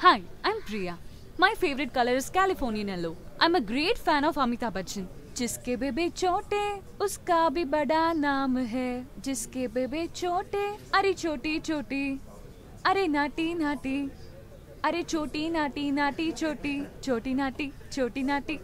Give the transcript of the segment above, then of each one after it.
Hi, I'm Priya. My favorite color is Californian yellow. I'm a great fan of Amitabh Bachchan. जिसके बेबे छोटे उसका भी बड़ा नाम है जिसके बेबे छोटे अरे छोटी छोटी अरे नाटी नाटी अरे छोटी नाटी नाटी छोटी छोटी नाटी छोटी नाटी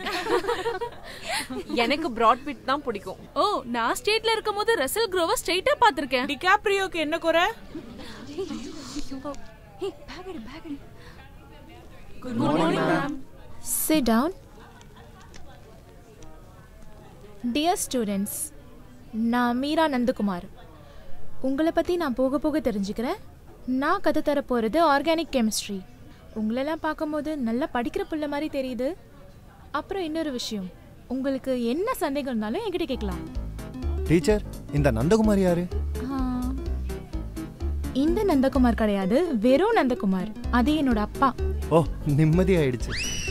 எனக்கு பிராட் பிட் தான் பிடிக்கும் ஓ நான் ஸ்டேட்ல இருக்கும்போது ரசல் க்ரோவ ஸ்ட்ரைட்டா பாத்திருக்கேன் டிகாப்ரியோக்கு என்ன குறை Hey, bag it, bag it. Sit down. Dear students நான் மீரா நந்தகுமார் உங்களை பற்றி நான் போக போக தெரிஞ்சுக்கிறேன் நான் கற்று தர போகிறது ஆர்கானிக் கெமிஸ்ட்ரி உங்களெல்லாம் பார்க்கும்போது நல்லா படிக்கிற புள்ள மாதிரி தெரியுது அப்புறம் இன்னொரு விஷயம் உங்களுக்கு என்ன சந்தேகம் இருந்தாலும் என்கிட்ட கேட்கலாம் டீச்சர் இந்த நந்தகுமார் யாரு ஆ, இந்த நந்தகுமார் கிடையாது வெறும் நந்தகுமார் அது என்னோட அப்பா ஓ நிம்மதி ஆயிடுச்சு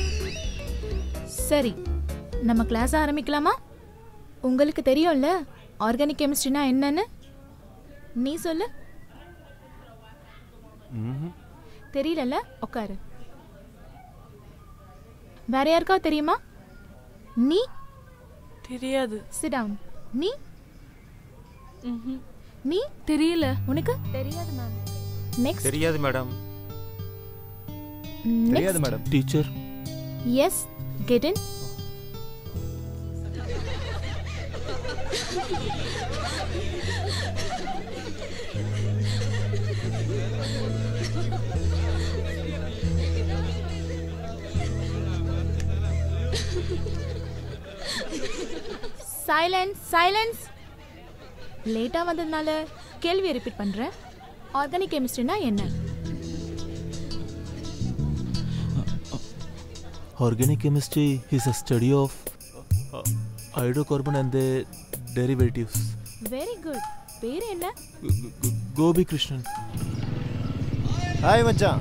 சரி நம்ம கிளாஸ் ஆரம்பிக்கலாமா உங்களுக்கு தெரியும்ல ஆர்கானிக் கெமிஸ்ட்ரினா என்னன்னு நீ சொல்லு தெரியலல்ல உட்காரு வேற யாருக்காவது தெரியுமா நீ தெரியாது sit down நீ நீ தெரியல உனக்கு தெரியாது மேம் நெக்ஸ்ட் தெரியாது மேடம் தெரியாது madam teacher yes get in silence silence லேட்டாக வந்ததுனால கேள்வியை ரிப்பீட் பண்ணுறேன் ஆர்கானிக் கெமிஸ்ட்ரினா என்ன Organic chemistry is a study of uh, hydrocarbon and their derivatives. Very good பேர் என்ன G- G- Gobi Krishnan. Hi மச்சான்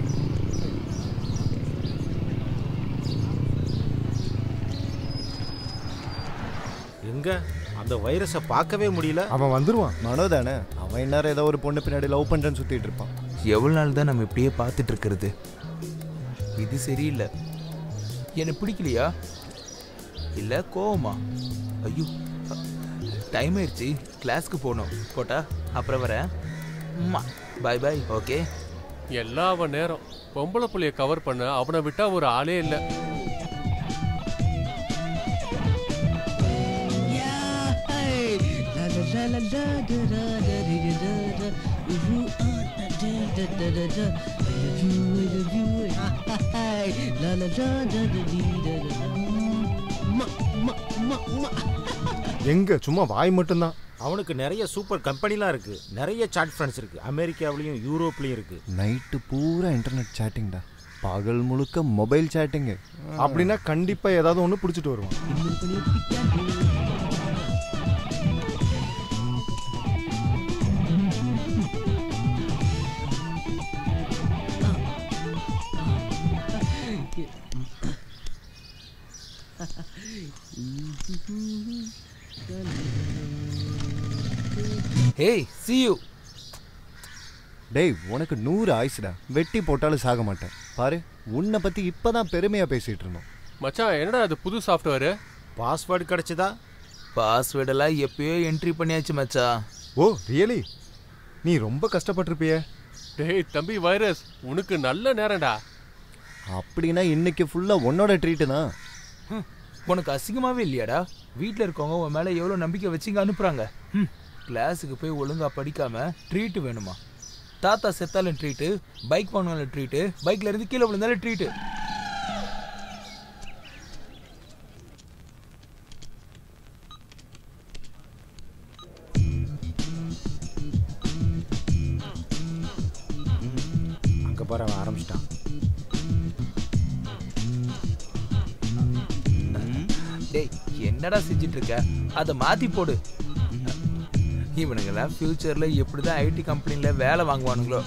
எங்க அந்த வைரஸை பார்க்கவே முடியல அவன் வந்துருவான் மனோ தானே அவன் இந்நேரம் ஏதோ ஒரு பொண்ணு பின்னாடி லவ் பண்றேன்னு சுத்திட்டு இருப்பான் எவ்வளோ நாள் தான் நம்ம இப்படியே பார்த்துட்டு இருக்கிறது இது சரியில்லை எனக்கு பிடிக்கலையா இல்லை கோவமா ஐயோ டைம் ஆயிடுச்சு கிளாஸ்க்கு போகணும் போட்டா அப்புறம் வரேன் பாய் பாய் ஓகே எல்லாம் அவன் நேரம் பொம்பளை புள்ளைய கவர் பண்ண அவனை விட்டா ஒரு ஆளே இல்ல எங்க சும்மா வாய் மட்டும்தான் அவனுக்கு நிறைய சூப்பர் கம்பெனிலாம் இருக்கு நிறைய சாட் ஃப்ரெண்ட்ஸ் இருக்கு அமெரிக்காவிலையும் யூரோப்லயும் இருக்கு நைட்டு பூரா இன்டர்நெட் சேட்டிங்டா பகல் முழுக்க மொபைல் சேட்டிங்கு அப்படின்னா கண்டிப்பா ஏதாவது ஒன்று பிடிச்சிட்டு வருவான் ஹேய் see you டேய் உனக்கு நூறு ஆயுசுடா வெட்டி போட்டாலும் சாக மாட்டேன் பாரு உன்னை பத்தி இப்பதான் பெருமையா பேசிட்டு இருந்தோம் மச்சான் என்னடா அது புது சாஃப்ட்வேர் பாஸ்வேர்டு கிடைச்சதா பாஸ்வேர்டெல்லாம் எப்பயோ என்ட்ரி பண்ணியாச்சு மச்சான் ஓ ரியலி நீ ரொம்ப கஷ்டப்பட்டிருப்பியே டேய் தம்பி வைரஸ் உனக்கு நல்ல நேரம்டா அப்படின்னா இன்னைக்கு ஃபுல்லா உன்னோட ட்ரீட்டு தான் ஹம், உனக்கு அசிங்கமாவே இல்லையாடா வீட்டில் இருக்கவங்க உன் மேலே எவ்வளோ நம்பிக்கை வச்சுங்க அனுப்புகிறாங்க ம் கிளாஸுக்கு போய் ஒழுங்கா படிக்காம ட்ரீட்டு வேணுமா தாத்தா செத்தாலும் ட்ரீட்டு பைக் வாங்கினாலும் ட்ரீட்டு பைக்ல இருந்து கீழே விழுந்தாலும் ட்ரீட்டு அங்க பாரு அவன் ஆரம்பிச்சிட்டான் டேய் என்னடா செஞ்சுட்டு இருக்க அதை மாத்தி போடு இவனுங்கெல்லாம் ஃபியூச்சர்ல எப்படிதான் ஐடி கம்பெனில வேலை வாங்குவானுங்களோ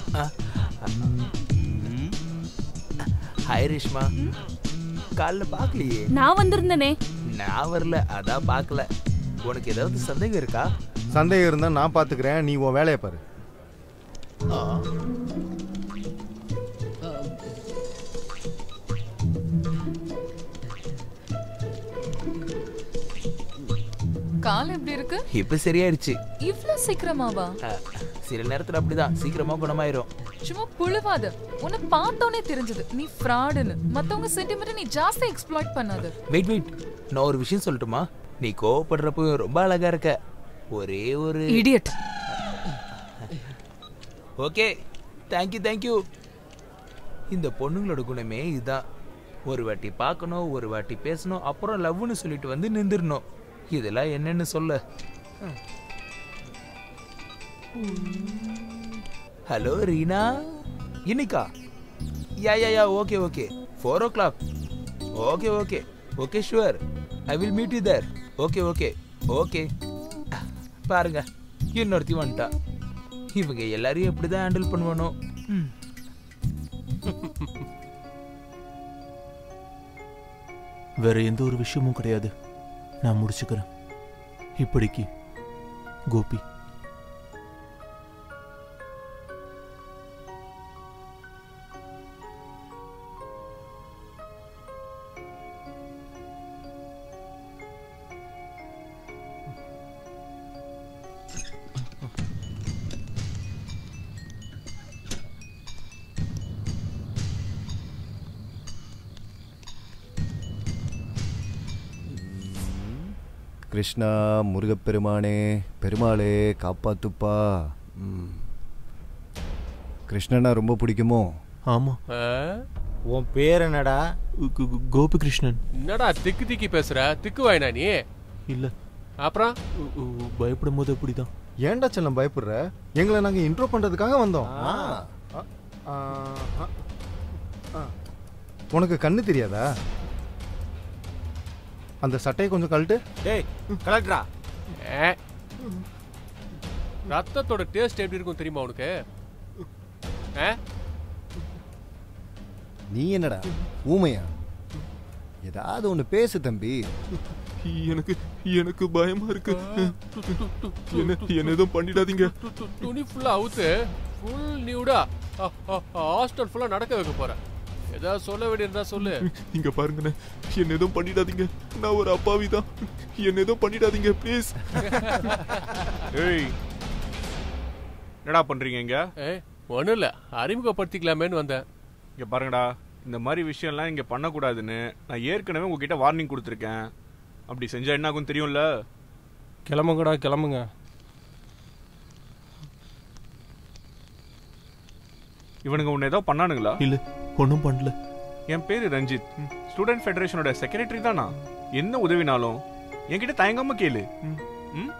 ஹாய் ரேஷ்மா காலைல பார்க்கலையே நான் வந்திருந்தனே நான் வரல அதான் பார்க்கல உனக்கு ஏதாவது சந்தேகம் இருக்கா சந்தேகம் இருந்தா நான் பாத்துக்கிறேன் நீ உன் வேலையை பாரு கால் எப்படி இருக்கு இப்ப சரியாயிருச்சு இவ்ளோ சீக்கிரமாவா அஹ், சில நேரத்துல அப்படிதான் சீக்கிரமா குணமாயிரும் சும்மா புழுவாத உன்னை பார்த்தோனே தெரிஞ்சது நீ ஃப்ராடுன்னு மத்தவங்க சென்டிமெண்ட் நீ ஜாஸ்தி எக்ஸ்ப்ளாய்ட் பண்ணாத வெயிட் வெயிட் நான் ஒரு விஷயம் சொல்லட்டுமா நீ கோவப்படுறப்போ ரொம்ப அழகா இருக்க ஒரே ஒரு இடியட் ஓகே தேங்க்யூ தேங்க்யூ இந்த பொண்ணுங்களோட குணமே இதுதான் ஒரு வாட்டி பார்க்கணும் ஒரு வாட்டி பேசணும் அப்புறம் லவ்னு சொல்லிட்டு வந்து நின்றுடணும் இதெல்லாம் என்னன்னு சொல்ல ஹலோ ரீனா இன்னைக்கா yeah yeah yeah okay okay four o'clock okay okay okay sure I will meet you there okay okay okay பாருங்க இன்னொருத்தி வந்துட்டா இவங்க எல்லாரையும் எப்படி தான் ஹேண்டில் பண்ணுவானோ ம். வேற எந்த ஒரு விஷயமும் கிடையாது நான் முடிச்சுக்கிறேன் இப்படிக்கு கோபி கிருஷ்ணா முருகப்பெருமானே பெருமாளே காப்பாத்துப்பா ம். கிருஷ்ணனா ரொம்ப பிடிக்குமோ ஆமா உன் பேர் என்னடா கோபி கிருஷ்ணன் என்னடா திக்கு திக்கி பேசுற திக்கு வாயினா நீ இல்ல அப்புறம் பயப்படும் போது அப்படிதான் ஏன்டா செல்லம் பயப்படுற எங்களை நாங்க இன்ட்ரோ பண்றதுக்காக வந்தோம் ஆ. ஆ, ஆ, ஆ, ஆ. உனக்கு கண்ணு தெரியாதா அந்த சட்டையை கொஞ்சம் கழட்டு டேய் கலெக்டரா ஏ. ரத்தத்தோட டேஸ்ட் எப்படி இருக்கும் தெரியுமா உனக்கு ஆ? நீ என்னடா ஊமையா ஏதாவது ஒன்று பேசு தம்பி எனக்கு எனக்கு பயமா இருக்கு என்ன என்ன எதுவும் பண்ணிடாதீங்க து- து- துணி ஃபுல்லா அவுத்து ஃபுல் நியூடா ஹாஸ்டல் ஃபுல்லா நடக்க வைக்க போறேன் ஏதாவது சொல்ல வேண்டியிருந்தா சொல்லு இங்க பாருங்கண்ணே என்ன எதுவும் பண்ணிடாதீங்க நான் ஒரு அப்பாவி தான் என்ன எதுவும் பண்ணிடாதீங்க ப்ளீஸ் ஏய் என்னடா பண்றீங்க இங்க ஏய் ஒன்றும் இல்லை அறிமுகப்படுத்திக்கலாமேன்னு வந்தேன் இங்க பாருங்கடா இந்த மாதிரி விஷயம்லாம் இங்க பண்ணக்கூடாதுன்னு நான் ஏற்கனவே உங்ககிட்ட வார்னிங் கொடுத்துருக்கேன் அப்படி செஞ்சா என்ன ஆகும் தெரியும்ல கிளம்புங்கடா கிளம்புங்க இவனுங்க உன்னை ஏதோ பண்ணானுங்களா இல்ல ஒன்றும் பண்ணல என் பேரு ரஞ்சித் ஸ்டூடெண்ட் ஃபெடரேஷனோட செக்ரட்டரி தானா என்ன உதவினாலும் என்கிட்ட தயங்காம கேளு ம்?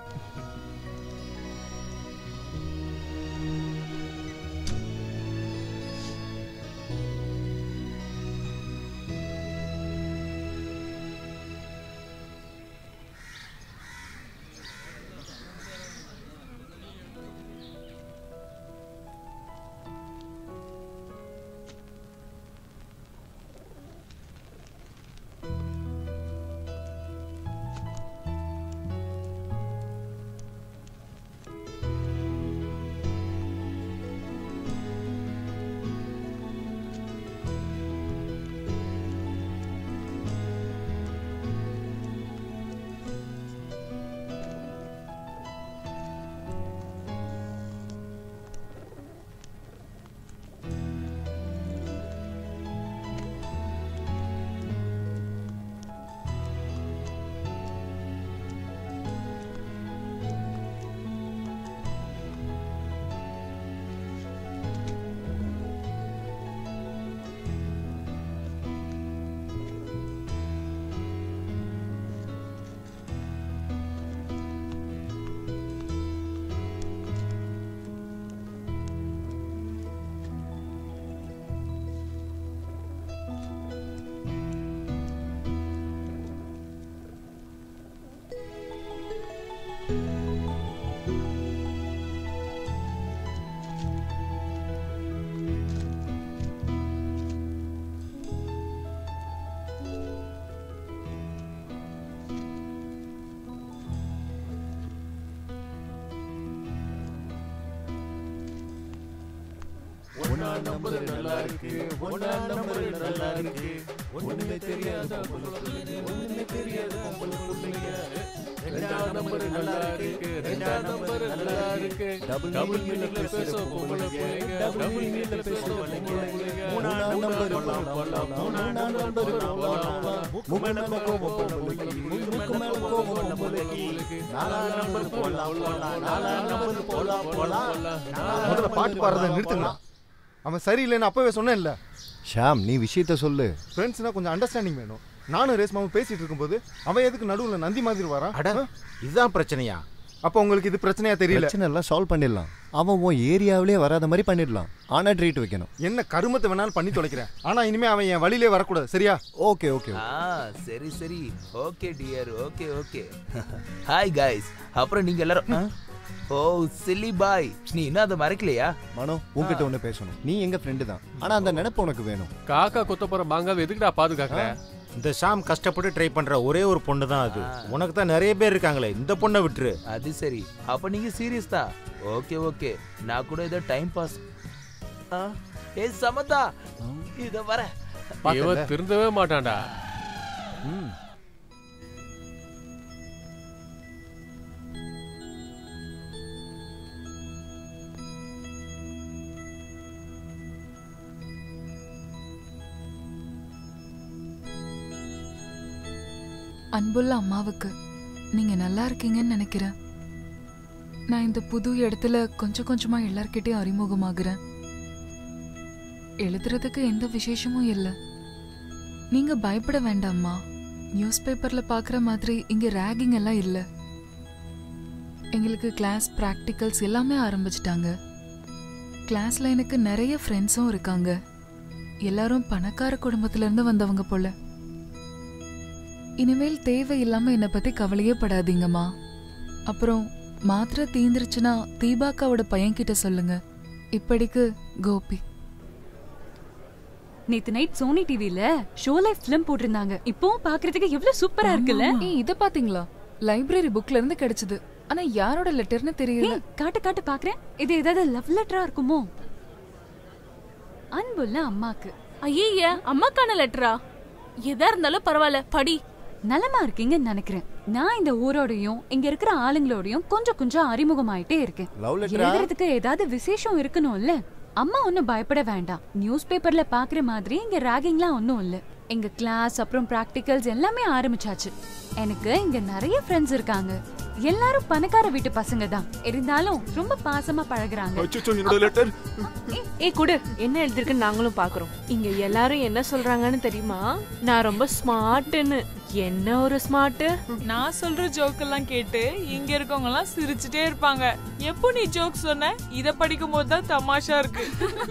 ஒன்னா நம்பர் நல்லா இருக்கு ஒன்னா நம்பர் நல்லா இருக்கு ஒண்ணுமே தெரியாத பொம்பளை புள்ளைங்க, ஒண்ணுமே தெரியாத பொம்பளை புள்ளைங்க. ரெண்டாம் நம்பர் நல்லா இருக்கு ரெண்டாம் நம்பர் நல்லா இருக்கு டபுள் மீனிங்ல பேசும் பொம்பளை பிள்ளைங்க டபுள் மீனிங்ல பேசும் பொம்பளை பிள்ளைங்க மூணாம் நம்பர் போலாம் போலாம் மூணாம் நம்பர் போலாம் முக்கு மேல கோபம் பொம்பளைக்கு முக்கு மேல கோபம் பொம்பளைக்கு நாலாம் நம்பர் போலாம் போலாம் நாலாம் நம்பர் போலாம் போலாம் முதல்ல பாட்டு பாடுறதை நிறுத்துங்க அவன் சரியில்லைன்னு அப்பவே சொன்னேன்ல ஷாம் நீ விஷயத்த சொல்லு ஃப்ரெண்ட்ஸ்னா கொஞ்சம் அண்டர்ஸ்டாண்டிங் வேணும் நானும் ரேஸ்மாவும் பேசிட்டு இருக்கும்போது அவன் எதுக்கு நடுவில் நந்தி மாதிரி வரான் அட இதுதான் பிரச்சனையா அப்போ உங்களுக்கு இது பிரச்சனையா தெரியல பிரச்சனை எல்லாம் சால்வ் பண்ணிடலாம் அவன் உன் ஏரியாவிலே வராத மாதிரி பண்ணிடலாம் ஆனா ட்ரீட் வைக்கணும் என்ன கருமத்தை வேணாலும் பண்ணி தொலைக்கிறேன் ஆனா இனிமே அவன் என் வழியிலே வரக்கூடாது சரியா ஓகே ஓகே ஆ சரி சரி okay dear okay okay hi guys அப்புறம் நீங்க எல்லாரும் ஆ? ஓ சில்லி பாய் நீ இன்னும் அதை மறைக்கலையா மனோ உன்கிட்ட ஒண்ணு பேசணும் நீ எங்க ஃப்ரெண்டு தான் ஆனா அந்த நினைப்பு உனக்கு வேணும் காக்கா கொத்த போற மாங்காவை எதுக்குடா பாதுகாக்கிற இந்த ஷாம் கஷ்டப்பட்டு ட்ரை பண்ற ஒரே ஒரு பொண்ணு தான் அது உனக்கு தான் நிறைய பேர் இருக்காங்களே இந்த பொண்ணை விட்டுரு அது சரி அப்ப நீங்க சீரியஸ் தான் ஓகே ஓகே நான் கூட ஏதோ டைம் பாஸ் ஏ சமந்தா இத வர இவன் திருந்தவே மாட்டான்டா அன்புள்ள அம்மாவுக்கு நீங்க நல்லா இருக்கீங்கன்னு நினைக்கிறேன் நான் இந்த புது இடத்துல கொஞ்சம் கொஞ்சமா எல்லார்கிட்டயும் அறிமுகமாகுறேன் எழுதுறதுக்கு எந்த விசேஷமும் இல்லை நீங்க பயப்பட வேண்டாம்மா நியூஸ் பேப்பர்ல பாக்குற மாதிரி இங்க ரேகிங் எல்லாம் இல்ல எங்களுக்கு கிளாஸ் ப்ராக்டிகல்ஸ் எல்லாமே ஆரம்பிச்சிட்டாங்க கிளாஸ்ல எனக்கு நிறைய ஃப்ரெண்ட்ஸும் இருக்காங்க எல்லாரும் பணக்கார குடும்பத்துல இருந்து வந்தவங்க போல இனிமேல் தேவையில்லாம என்னை பத்தி கவலையே படாதீங்கம்மா அப்புறம் மாத்திரை தீந்துருச்சுன்னா தீபாக்காவோட பையன்கிட்ட சொல்லுங்க இப்படிக்கு கோபி நேத்து நைட் சோனி டிவில ஷோ லைஃப் ஃபிலிம் போட்டிருந்தாங்க இப்போவும் பாக்குறதுக்கு எவ்வளவு சூப்பரா இருக்குல்ல ஏய் இத பாத்தீங்களா லைப்ரரி புக்ல இருந்து கிடைச்சது ஆனா யாரோட லெட்டர்னு தெரியல ஏய், காட்டு காட்டு பாக்குறேன் இது ஏதாவது லவ் லெட்டரா இருக்குமோ அன்புள்ள அம்மாக்கு ஐய அம்மாக்கான லெட்டரா எதா இருந்தாலும் பரவாயில்ல படி நலமா இருக்கீங்கன்னு நினைக்கிறேன் நான் இந்த ஊரோடையும் இங்க இருக்கிற ஆளுங்களோடையும் கொஞ்சம் கொஞ்சம் அறிமுகமாயிட்டே இருக்கேன் லவ் லெட்டரா எழுதுறதுக்கு ஏதாவது விசேஷம் இருக்கணும்ல அம்மா ஒன்னும் பயப்பட வேண்டாம் நியூஸ் பேப்பர்ல பாக்குற மாதிரி இங்க ராகிங்லாம் ஒன்னும் இல்ல எங்க கிளாஸ் அப்புறம் பிராக்டிகல்ஸ் எல்லாமே ஆரம்பிச்சாச்சு எனக்கு இங்க நிறைய ஃப்ரெண்ட்ஸ் இருக்காங்க எல்லாரும் பணக்கார வீட்டு பசங்க தான் இருந்தாலும் ரொம்ப பாசமா பழகுறாங்க என்னோட லெட்டர் ஏய் குடு என்ன எழுதிருக்குன்னு நாங்களும் பாக்குறோம் இங்க எல்லாரும் என்ன சொல்றாங்கன்னு தெரியுமா நான் ரொம்ப ஸ்மார்ட்னு என்ன ஒரு ஸ்மார்ட் நான் சொல்ற ஜோக் எல்லாம் கேட்டு இங்க இருக்கவங்க எல்லாம் சிரிச்சுட்டே இருப்பாங்க எப்போ நீ ஜோக் சொன்ன இத படிக்கும் போது தான் தமாஷா இருக்கு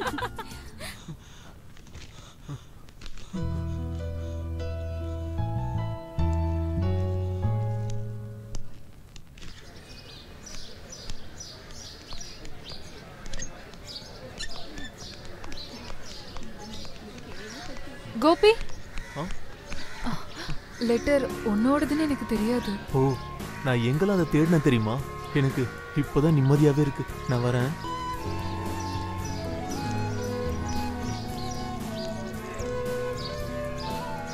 கோபி ஆ? லெட்டர் உன்னோடதுன்னு எனக்கு தெரியாது ஓ நான் எங்கெல்லாம் அதை தேடினேன் தெரியுமா எனக்கு இப்போதான் நிம்மதியாவே இருக்கு நான் வரேன்